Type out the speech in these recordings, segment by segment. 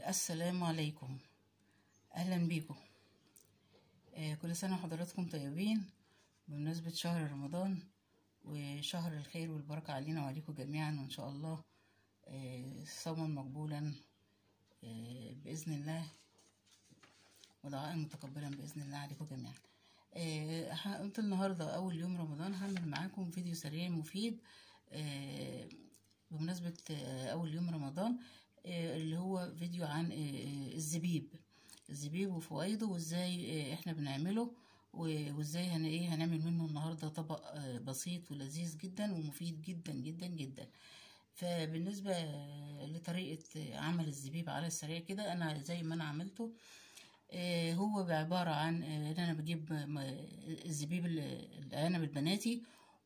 السلام عليكم اهلا بيكم آه كل سنه وحضراتكم طيبين بمناسبه شهر رمضان وشهر الخير والبركه علينا وعليكم جميعا وان شاء الله آه صوما مقبولا آه باذن الله ودعاء متقبلا باذن الله عليكم جميعا آه قلت النهارده اول يوم رمضان هعمل معاكم فيديو سريع مفيد آه بمناسبه آه اول يوم رمضان اللي هو فيديو عن الزبيب الزبيب وفوائده وازاي احنا بنعمله وازاي هن ايه هنعمل منه النهارده طبق بسيط ولذيذ جدا ومفيد جدا جدا جدا فبالنسبه لطريقه عمل الزبيب على السريع كده انا زي ما انا عملته هو عباره عن ان انا بجيب الزبيب العنب البناتي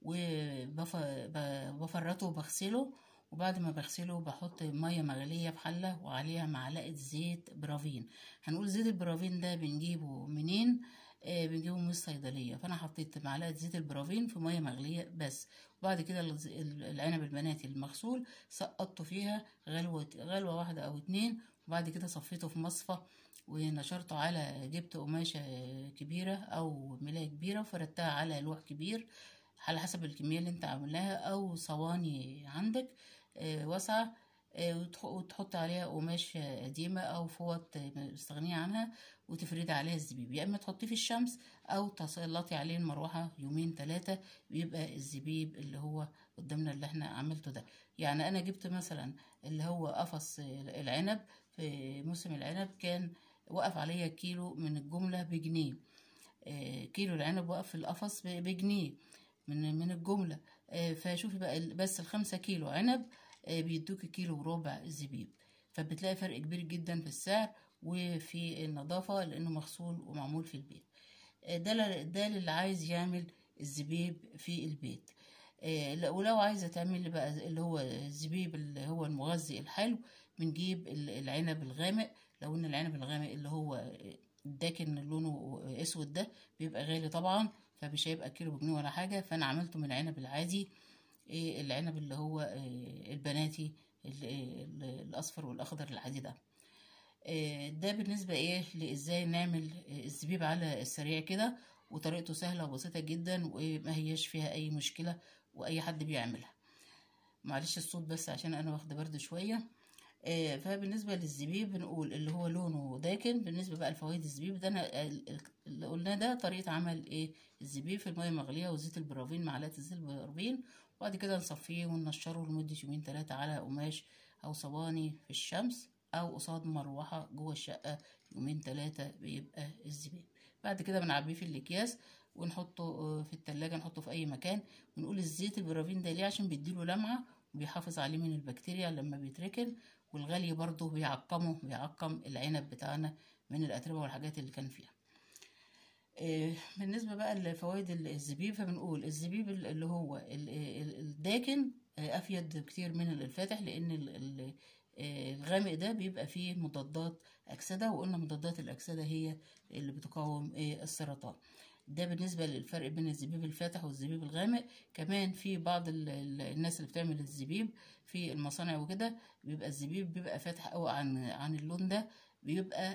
وبفرطه وبغسله وبعد ما بغسله بحط ميه مغليه في حله وعليها معلقه زيت برافين هنقول زيت البرافين ده بنجيبه منين آه بنجيبه من الصيدليه فانا حطيت معلقه زيت البرافين في ميه مغليه بس وبعد كده العنب البناتي المغسول سقطته فيها غلوه غلوه واحده او اتنين وبعد كده صفيته في مصفى ونشرته على جبت قماشه كبيره او ملايه كبيره وفردتها على لوح كبير على حسب الكميه اللي انت عاملاها او صواني عندك آه واسعة آه وتحط عليها قماش قديمة أو فوط مستغنية عنها وتفردي عليها الزبيب يا إما تحطيه في الشمس أو تسلطي عليه المروحة يومين ثلاثة بيبقى الزبيب اللي هو قدامنا اللي احنا عملته ده يعني أنا جبت مثلا اللي هو قفص العنب في موسم العنب كان وقف عليا كيلو من الجملة بجنيه آه كيلو العنب وقف في القفص بجنيه من من الجمله فشوفي بقى بس الخمسة كيلو عنب بيدوكي كيلو وربع زبيب فبتلاقي فرق كبير جدا في السعر وفي النظافة لأنه مغسول ومعمول في البيت ده ده اللي عايز يعمل الزبيب في البيت ولو عايزة تعمل بقى اللي هو الزبيب اللي هو المغذي الحلو بنجيب العنب الغامق لو ان العنب الغامق اللي هو الداكن لونه اسود ده بيبقى غالي طبعا فمش هيبقى كيلو بجنيه ولا حاجة فأنا عملته من العنب العادي إيه العنب اللي هو إيه البناتي الأصفر والأخضر العادي ده إيه ده بالنسبة إيه لإزاي نعمل الزبيب على السريع كده وطريقته سهلة وبسيطة جدا وما هياش فيها أي مشكلة وأي حد بيعملها معلش الصوت بس عشان أنا واخدة برد شوية فبالنسبة للزبيب بنقول اللي هو لونه داكن بالنسبة بقى لفوائد الزبيب ده أنا اللي قلناه ده طريقة عمل إيه الزبيب في المية مغلية وزيت البرافين معلقة زيت البرافين وبعد كده نصفيه وننشره لمدة يومين تلاتة على قماش أو صواني في الشمس أو قصاد مروحة جوه الشقة يومين تلاتة بيبقى الزبيب بعد كده بنعبيه في الأكياس ونحطه في التلاجة نحطه في أي مكان ونقول الزيت البرافين ده ليه عشان بيديله لمعة وبيحافظ عليه من البكتيريا لما بيتركن والغلي برضه بيعقمه بيعقم العنب بتاعنا من الأتربة والحاجات اللي كان فيها بالنسبة بقى لفوائد الزبيب فبنقول الزبيب اللي هو الداكن أفيد كتير من الفاتح لأن الغامق ده بيبقى فيه مضادات أكسدة وقلنا مضادات الأكسدة هي اللي بتقاوم السرطان ده بالنسبة للفرق بين الزبيب الفاتح والزبيب الغامق كمان في بعض الناس اللي بتعمل الزبيب في المصانع وكده بيبقى الزبيب بيبقى فاتح قوي عن عن اللون ده بيبقى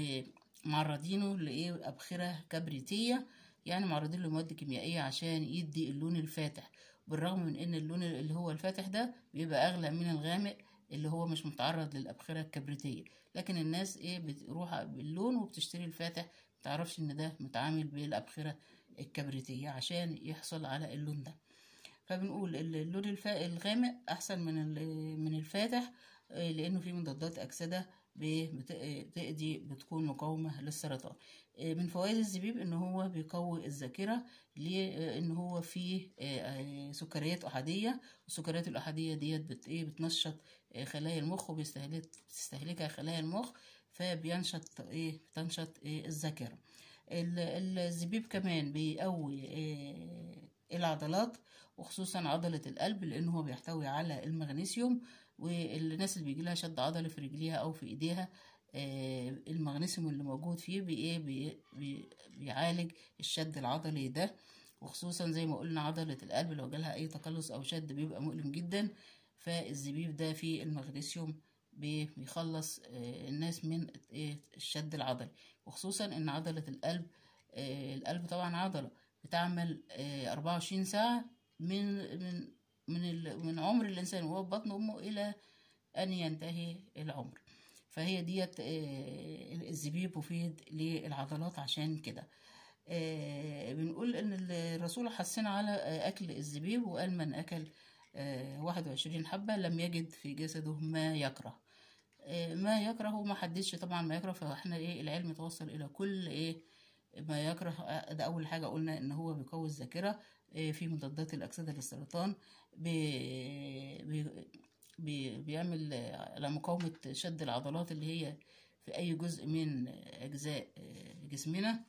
معرضينه لايه ابخره كبريتيه يعني معرضين له مواد كيميائيه عشان يدي اللون الفاتح بالرغم من ان اللون اللي هو الفاتح ده بيبقى اغلى من الغامق اللي هو مش متعرض للابخره الكبريتيه لكن الناس ايه بتروح باللون وبتشتري الفاتح متعرفش ان ده متعامل بالابخره الكبريتيه عشان يحصل على اللون ده فبنقول اللون الغامق احسن من من الفاتح لانه فيه مضادات اكسده بتأدي بتكون مقاومة للسرطان من فوائد الزبيب ان هو بيقوي الذاكرة لان هو فيه سكريات احادية والسكريات الاحادية ديت بت ايه بتنشط خلايا المخ وبيستهلكها خلايا المخ فبينشط ايه بتنشط إيه الذاكرة الزبيب كمان بيقوي إيه العضلات وخصوصا عضلة القلب لأنه هو بيحتوي على المغنيسيوم والناس اللي بيجيلها شد عضلي في رجليها أو في إيديها آه المغنيسيوم اللي موجود فيه بي بي بي بيعالج الشد العضلي ده وخصوصا زي ما قلنا عضلة القلب لو جالها أي تقلص أو شد بيبقى مؤلم جدا فالزبيب ده فيه المغنيسيوم بي- بيخلص آه، الناس من إيه الشد العضلي وخصوصا ان عضلة القلب آه، القلب طبعا عضلة بتعمل آه، 24 ساعة من من من ال- من عمر الانسان وهو في بطن امه الى ان ينتهي العمر فهي ديت آه، الزبيب مفيد للعضلات عشان كده آه، بنقول ان الرسول حثنا على آه، اكل الزبيب وقال من اكل آه، 21 حبة لم يجد في جسده ما يكره آه، ما يكره ما حددش طبعا ما يكره فاحنا ايه العلم توصل الى كل ايه ما يكره آه، ده اول حاجة قلنا ان هو بيقوي الذاكرة آه، في مضادات الاكسدة للسرطان بي بي بي بيعمل آه، على مقاومة شد العضلات اللي هي في اي جزء من اجزاء آه، جسمنا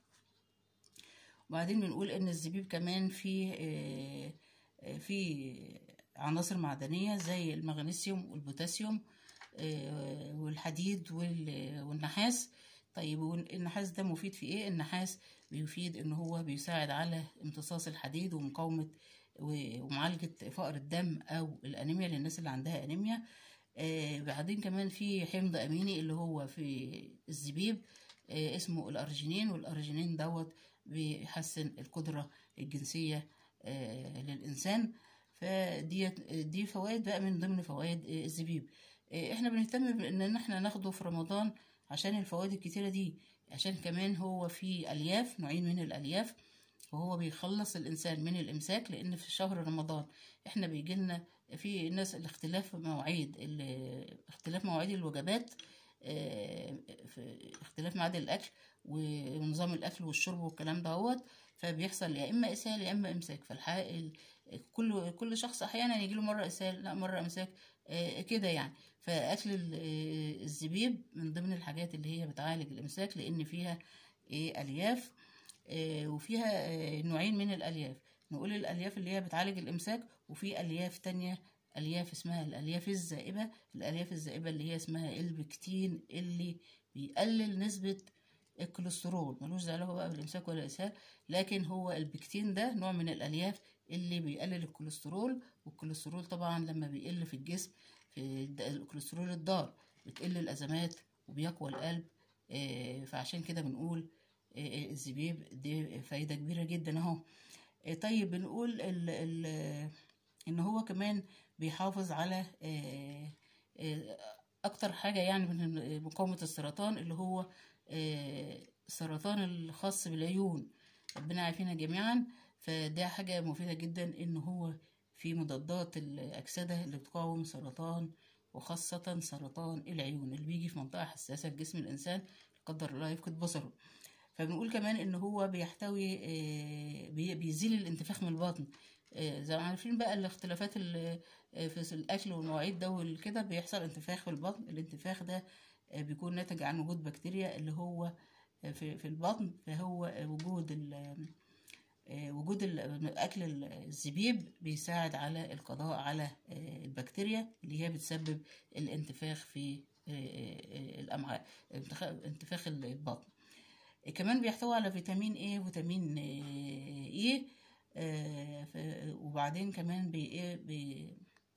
وبعدين بنقول ان الزبيب كمان فيه آه، آه، فيه عناصر معدنية زي المغنيسيوم والبوتاسيوم آه، والحديد وال- والنحاس طيب والنحاس ده مفيد في ايه النحاس بيفيد ان هو بيساعد على امتصاص الحديد ومقاومة و- ومعالجة فقر الدم او الانيميا للناس اللي عندها انيميا آه بعدين كمان في حمض اميني اللي هو في الزبيب آه اسمه الارجينين والارجينين دوت بيحسن القدرة الجنسية آه للإنسان فديت دي فوائد بقى من ضمن فوائد آه، الزبيب آه، احنا بنهتم بان احنا ناخده في رمضان عشان الفوائد الكتيرة دي عشان كمان هو فيه الياف نوعين من الالياف وهو بيخلص الانسان من الامساك لان في شهر رمضان احنا بيجيلنا في ناس الاختلاف مواعيد ال- اختلاف مواعيد الوجبات آه، في اختلاف ميعاد الاكل ونظام الاكل والشرب والكلام دهوت فبيحصل يا اما اسهال يا اما امساك فالحقيقه كل كل شخص احيانا يجي له مره اسهال لا مره امساك آه، كده يعني فاكل ال- آه، الزبيب من ضمن الحاجات اللي هي بتعالج الامساك لان فيها إيه الياف آه، وفيها آه، نوعين من الالياف نقول الالياف اللي هي بتعالج الامساك وفي الياف تانية الياف اسمها الالياف الزائبه الالياف الزائبه اللي هي اسمها البكتين اللي بيقلل نسبه الكوليسترول ملوش دعوه بقى بالامساك ولا الاسهال لكن هو البكتين ده نوع من الالياف اللي بيقلل الكوليسترول والكوليسترول طبعا لما بيقل في الجسم في الد- الكوليسترول الضار بتقل الازمات وبيقوى القلب آه، فعشان كده بنقول آه، آه، الزبيب دي فايدة كبيرة جدا اهو آه، طيب بنقول ال ال ان هو كمان بيحافظ على آه، آه، اكتر حاجة يعني من مقاومة السرطان اللي هو آه، السرطان الخاص بالعيون ربنا يعافينا جميعا فده حاجة مفيدة جدا ان هو في مضادات الأكسدة اللي بتقاوم سرطان وخاصة سرطان العيون اللي بيجي في منطقة حساسة في جسم الإنسان لا قدر الله يفقد بصره فبنقول كمان ان هو بيحتوي آه، بي- بيزيل الانتفاخ من البطن آه، زي ما عارفين بقى الاختلافات ال- آه، في الاكل والمواعيد ده والكده بيحصل انتفاخ في البطن الانتفاخ ده آه، بيكون ناتج عن وجود بكتيريا اللي هو آه، في في البطن فهو آه، وجود ال- آه، وجود ال- اكل الزبيب بيساعد على القضاء على آه، البكتيريا اللي هي بتسبب الانتفاخ في آه، آه، الامعاء انتخ- انتفاخ البطن كمان بيحتوي على فيتامين A وفيتامين E آه، ف- وبعدين كمان بي إيه بي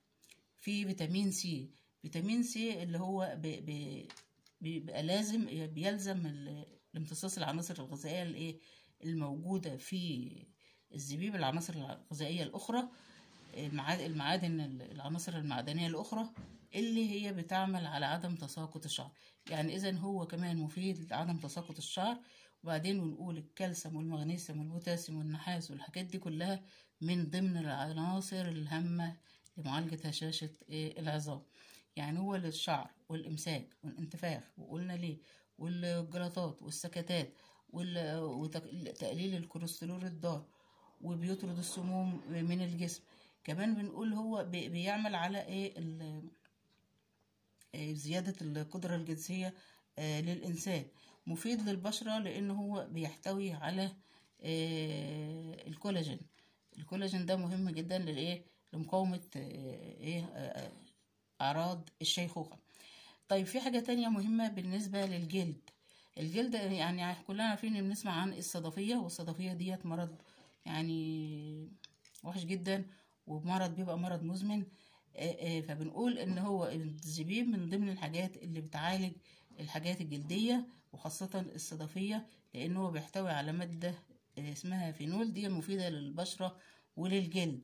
في فيتامين سي فيتامين سي اللي هو بي بي بيبقى لازم بيلزم ال- الامتصاص العناصر الغذائية الايه الموجودة في الزبيب العناصر الغذائية الأخرى المعاد- المعادن العناصر المعدنية الأخرى اللي هي بتعمل على عدم تساقط الشعر يعني إذا هو كمان مفيد لعدم تساقط الشعر وبعدين بنقول الكالسيوم والمغنيسيوم والبوتاسيوم والنحاس والحاجات دي كلها من ضمن العناصر الهامة لمعالجة هشاشة إيه العظام يعني هو للشعر والإمساك والانتفاخ وقلنا ليه والجلطات والسكتات وتقليل الكوليسترول الضار وبيطرد السموم من الجسم كمان بنقول هو بي- بيعمل على ايه ال- آه، زيادة القدرة الجنسية آه، للإنسان مفيد للبشرة لأنه هو بيحتوي على آه، الكولاجين الكولاجين ده مهم جدا للإيه لمقاومة آه، إيه آه، أعراض الشيخوخة طيب في حاجة تانية مهمة بالنسبة للجلد الجلد يعني كلنا عارفين ان بنسمع عن الصدفية والصدفية ديت مرض يعني وحش جدا ومرض بيبقى مرض مزمن آه، آه، فبنقول ان هو الزبيب من ضمن الحاجات اللي بتعالج الحاجات الجلدية وخاصة الصدفية لان هو بيحتوي على مادة آه، اسمها فينول دي مفيدة للبشرة وللجلد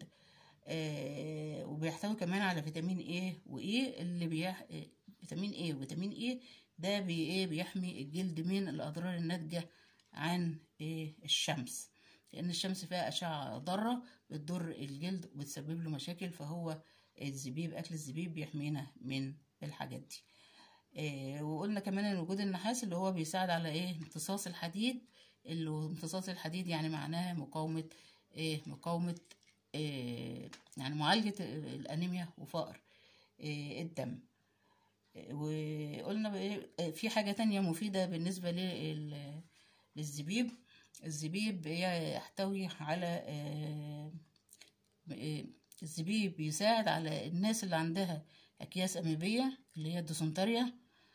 آه، وبيحتوي كمان على فيتامين ايه وايه اللي بيح... آه، فيتامين ايه وفيتامين ايه ده بي ايه بيحمي الجلد من الاضرار الناتجة عن ايه الشمس لان الشمس فيها اشعة ضارة بتضر الجلد وبتسبب له مشاكل فهو الزبيب اكل الزبيب بيحمينا من الحاجات دي آه، وقلنا كمان ان وجود النحاس اللي هو بيساعد على ايه امتصاص الحديد اللي هو امتصاص الحديد يعني معناها مقاومة ايه مقاومة إيه يعني معالجة الأنيميا وفقر إيه الدم إيه وقلنا بقى إيه في حاجة تانية مفيدة بالنسبة لل- للزبيب الزبيب يحتوي على إيه إيه الزبيب بيساعد على الناس اللي عندها أكياس أميبية اللي هي الديسنتريا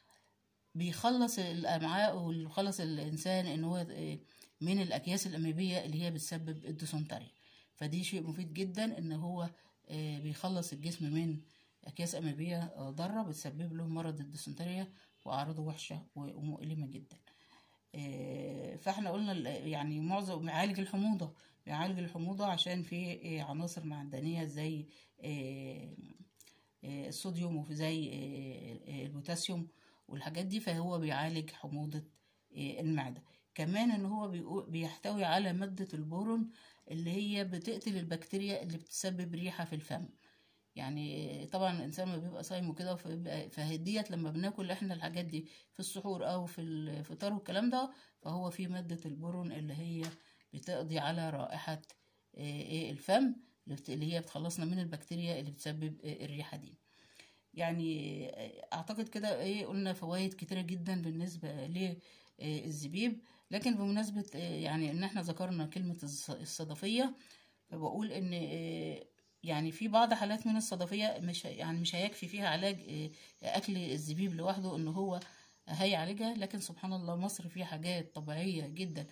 بيخلص الأمعاء ويخلص الإنسان إن هو إيه من الأكياس الأميبية اللي هي بتسبب الديسنتريا فدي شيء مفيد جدا ان هو آه، بيخلص الجسم من اكياس اميبيه آه، ضاره بتسبب له مرض الديسنتريا واعراضه وحشه ومؤلمه جدا آه، فاحنا قلنا ال- يعني معظم بيعالج الحموضه بيعالج الحموضه عشان في آه، عناصر معدنيه زي آه، آه، الصوديوم وزي آه، آه، البوتاسيوم والحاجات دي فهو بيعالج حموضه آه، المعده كمان ان هو بيقو- بيحتوي على ماده البورون اللي هي بتقتل البكتيريا اللي بتسبب ريحه في الفم يعني طبعا الانسان ما بيبقى صايم وكده فبيبقى- فهديت لما بناكل احنا الحاجات دي في السحور او في الفطار والكلام ده فهو في ماده البورون اللي هي بتقضي على رائحه آه، آه، الفم اللي بت- اللي هي بتخلصنا من البكتيريا اللي بتسبب آه، الريحه دي يعني آه، اعتقد كده ايه قلنا فوائد كتيره جدا بالنسبه للزبيب لكن بمناسبه آه، يعني ان احنا ذكرنا كلمه الص- الصدفيه فبقول ان آه، يعني في بعض حالات من الصدفيه مش يعني مش هيكفي فيها علاج آه، اكل الزبيب لوحده ان هو هيعالجها لكن سبحان الله مصر فيه حاجات طبيعيه جدا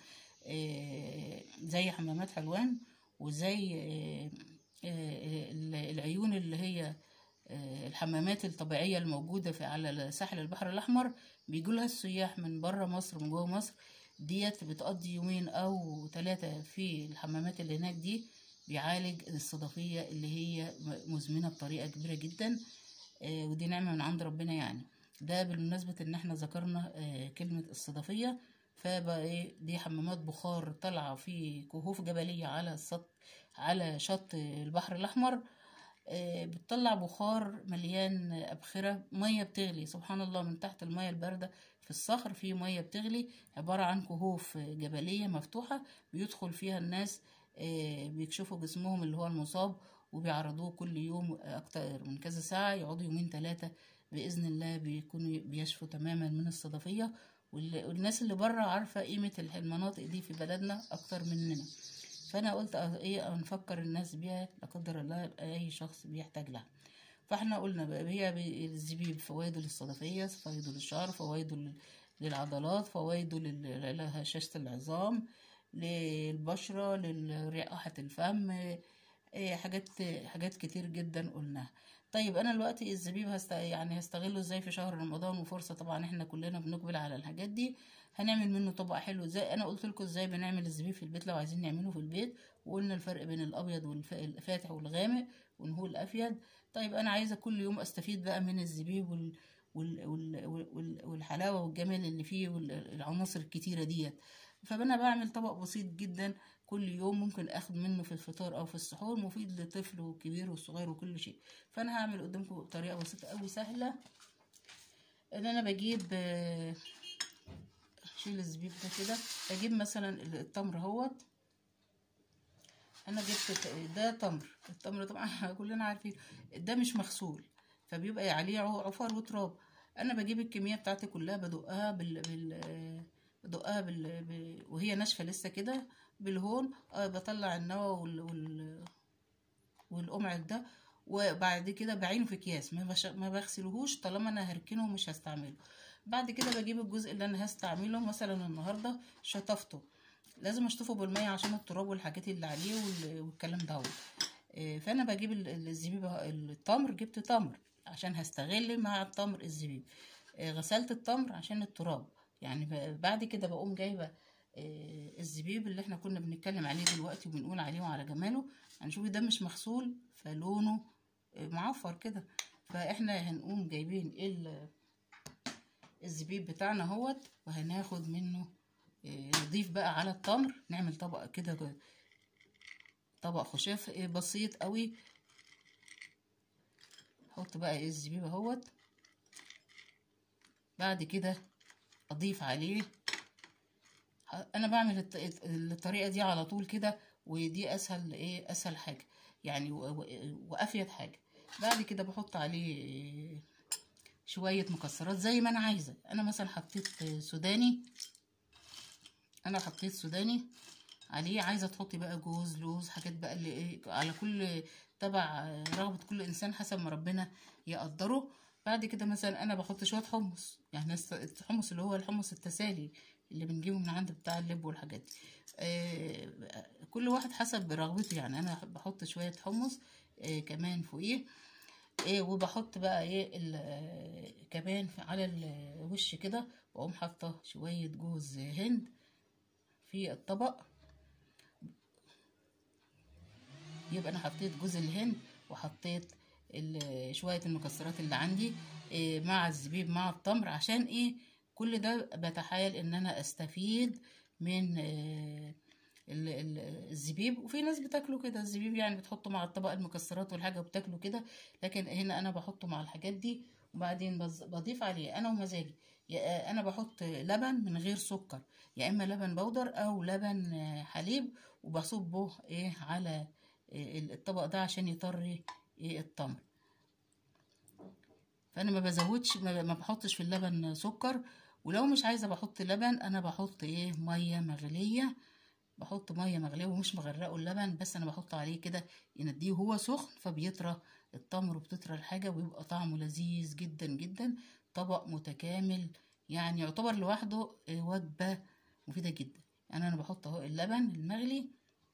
آه، زي حمامات حلوان وزي آه، آه، العيون اللي هي آه، الحمامات الطبيعية الموجودة في على ساحل البحر الأحمر بيجولها السياح من بره مصر من جوه مصر ديت بتقضي يومين أو ثلاثة في الحمامات اللي هناك دي بيعالج الصدفية اللي هي مزمنة بطريقة كبيرة جدا آه، ودي نعمة من عند ربنا يعني ده بالمناسبة إن احنا ذكرنا آه، كلمة الصدفية فبقى ايه دي حمامات بخار طالعة في كهوف جبلية على السط على شط البحر الأحمر آه، بتطلع بخار مليان أبخرة مية بتغلي سبحان الله من تحت المية الباردة في الصخر في مية بتغلي عبارة عن كهوف جبلية مفتوحة بيدخل فيها الناس آه، بيكشفوا جسمهم اللي هو المصاب وبيعرضوه كل يوم أكتر من كذا ساعة يقعدوا يومين ثلاثة بإذن الله بيكونوا بيشفوا تماما من الصدفية وال- والناس اللي بره عارفة قيمة المناطق دي في بلدنا أكتر مننا فانا قلت أه ايه نفكر الناس بيها لا قدر الله اي شخص بيحتاج لها فاحنا قلنا بقى هي بي- الزبيب فوائده للصدفية فوائده للشعر فوائده لل- للعضلات فوائده لل- لهشاشة العظام للبشرة لرائحة الفم إيه حاجات حاجات كتير جدا قلناها طيب انا دلوقتي الزبيب هست... يعني هستغله ازاي في شهر رمضان وفرصه طبعا احنا كلنا بنقبل على الحاجات دي هنعمل منه طبق حلو ازاي انا قلت لكم ازاي بنعمل الزبيب في البيت لو عايزين نعمله في البيت وقلنا الفرق بين الابيض والفاتح والغامق ونهو الافيد طيب انا عايزه كل يوم استفيد بقى من الزبيب وال... وال... وال... وال... والحلاوه والجمال اللي فيه والعناصر الكتيره ديت فانا بعمل طبق بسيط جدا كل يوم ممكن اخد منه في الفطار او في السحور مفيد للطفل والكبير والصغير وكل شيء فانا هعمل قدامكم بطريقه بسيطه قوي سهله ان انا بجيب آه، شيل الزبيب ده كده بجيب مثلا التمر اهوت انا جبت ده تمر التمر طبعا كلنا عارفين ده مش مغسول فبيبقى عليه عو- عفار وتراب انا بجيب الكميه بتاعتي كلها بدقها بال, بال... بدقها بال... ب... وهي ناشفه لسه كده بالهون آه بطلع النوى وال... وال... والقمع ده وبعد كده بعينه في اكياس ما, بش... ما بغسلهوش طالما انا هركنه ومش هستعمله بعد كده بجيب الجزء اللي انا هستعمله مثلا النهارده شطفته لازم اشطفه بالميه عشان التراب والحاجات اللي عليه وال... والكلام ده آه، فانا بجيب ال- ال- الزبيب أهو- التمر جبت تمر عشان هستغل مع التمر الزبيب آه، غسلت التمر عشان التراب يعني ب- بعد كده بقوم جايبه آه، الزبيب اللي احنا كنا بنتكلم عليه دلوقتي وبنقول عليه وعلى جماله هنشوف ده مش مغسول فلونه آه، معفر كده فاحنا هنقوم جايبين ال- الزبيب بتاعنا اهوت وهناخد منه آه، نضيف بقى على التمر نعمل طبق كده جو- طبق خشاف آه، بسيط قوي احط بقى ايه الزبيب اهوت بعد كده اضيف عليه ه- انا بعمل الط- الطريقه دي على طول كده ودي اسهل ايه اسهل حاجه يعني و- و- وافيد حاجه بعد كده بحط عليه إيه، شويه مكسرات زي ما انا عايزه انا مثلا حطيت سوداني انا حطيت سوداني عليه عايزه تحطي بقى جوز لوز حاجات بقى اللي ايه على كل تبع رغبه كل انسان حسب ما ربنا يقدره بعد كده مثلا انا بحط شويه حمص يعني الس- الحمص اللي هو الحمص التسالي اللي بنجيبه من عند بتاع اللب والحاجات دي آه كل واحد حسب رغبته يعني انا بحط شويه حمص آه كمان فوقيه ايه وبحط بقى ايه ال- آه، كمان في- على الوش كده واقوم حاطه شويه جوز هند في الطبق يبقى انا حطيت جوز الهند وحطيت ال- شويه المكسرات اللي عندي إيه، مع الزبيب مع التمر عشان ايه كل ده بتحايل ان انا استفيد من آه، ال- ال- الزبيب وفي ناس بتاكله كده الزبيب يعني بتحطه مع الطبق المكسرات والحاجه وبتاكله كده لكن هنا انا بحطه مع الحاجات دي وبعدين بز- بضيف عليه انا ومزاجي يا- انا بحط لبن من غير سكر يا اما لبن بودر او لبن آه، حليب وبصبه ايه على إيه الطبق ده عشان يطري ايه التمر فانا ما بزودش ما ما بحطش في اللبن سكر ولو مش عايزه بحط لبن انا بحط ايه ميه مغليه بحط ميه مغليه ومش مغرقه اللبن بس انا بحط عليه كده ينديه وهو سخن فبيطرى التمر وبتطرى الحاجه ويبقى طعمه لذيذ جدا جدا طبق متكامل يعني يعتبر لوحده إيه، وجبه مفيده جدا يعني انا بحط اهو اللبن المغلي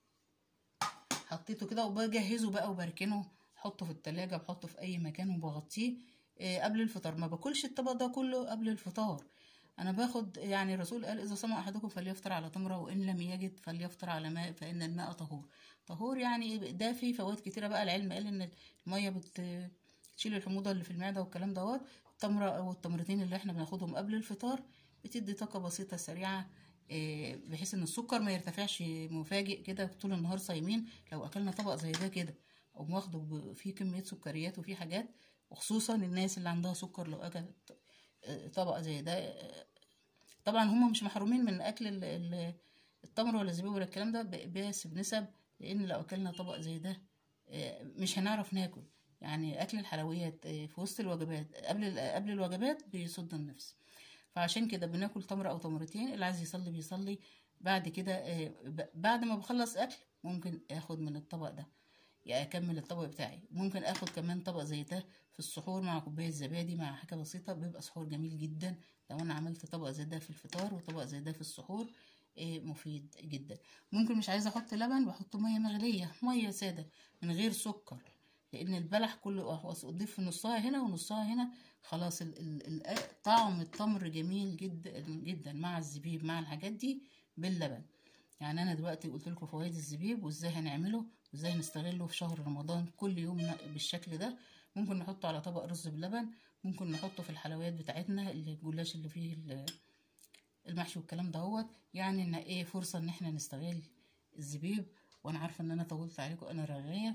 حطيته كده وبجهزه بقى وبركنه احطه في التلاجة بحطه في اي مكان وبغطيه آه، قبل الفطار ما باكلش الطبق ده كله قبل الفطار انا باخد يعني الرسول قال اذا صام احدكم فليفطر على تمره وان لم يجد فليفطر على ماء فان الماء طهور طهور يعني ده فيه فوائد كتيره بقى العلم قال ان الميه بت تشيل الحموضه اللي في المعده والكلام دوت التمره او التمرتين اللي احنا بناخدهم قبل الفطار بتدي طاقه بسيطه سريعه آه، بحيث ان السكر ما يرتفعش مفاجئ كده طول النهار صايمين لو اكلنا طبق زي ده كده او واخده ب- فيه كميه سكريات وفيه حاجات وخصوصا الناس اللي عندها سكر لو اكلت آه، طبق زي ده آه، طبعا هم مش محرومين من اكل ال- ال- التمر ولا الزبيب ولا الكلام ده ب- بس بنسب لان لو اكلنا طبق زي ده آه، مش هنعرف ناكل يعني اكل الحلويات آه، في وسط الوجبات قبل ال- قبل الوجبات بيصد النفس فعشان كده بناكل تمرة او تمرتين اللي عايز يصلي بيصلي بعد كده آه، ب- بعد ما بخلص اكل ممكن اخد من الطبق ده يعني اكمل الطبق بتاعي ممكن اخد كمان طبق زي ده في السحور مع كوبايه زبادي مع حاجه بسيطه بيبقى سحور جميل جدا لو انا عملت طبق زي ده في الفطار وطبق زي ده في السحور إيه مفيد جدا ممكن مش عايزه احط لبن بحط ميه مغليه ميه ساده من غير سكر لان البلح كله اضيف نصها هنا ونصها هنا خلاص ال ال ال طعم التمر جميل جدا جدا مع الزبيب مع الحاجات دي باللبن يعني انا دلوقتي قلت لكم فوائد الزبيب وازاي هنعمله وازاي هنستغله في شهر رمضان كل يوم ن- بالشكل ده ممكن نحطه على طبق رز بلبن ممكن نحطه في الحلويات بتاعتنا اللي الجلاش اللي فيه ال- المحشي والكلام دهوت يعني ان ايه فرصه ان احنا نستغل الزبيب وانا عارفه ان انا طولت عليكم انا رغايه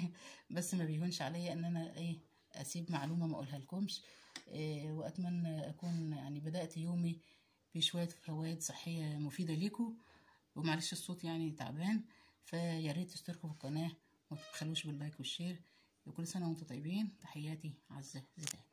بس ما بيهونش عليا ان انا ايه اسيب معلومه ما اقولها لكمش إيه واتمنى اكون يعني بدات يومي بشويه فوائد صحيه مفيده ليكم ومعلش الصوت يعني تعبان فيا ريت تشتركوا في القناه وما تبخلوش باللايك والشير وكل سنه وانتم طيبين تحياتي عزه زيدان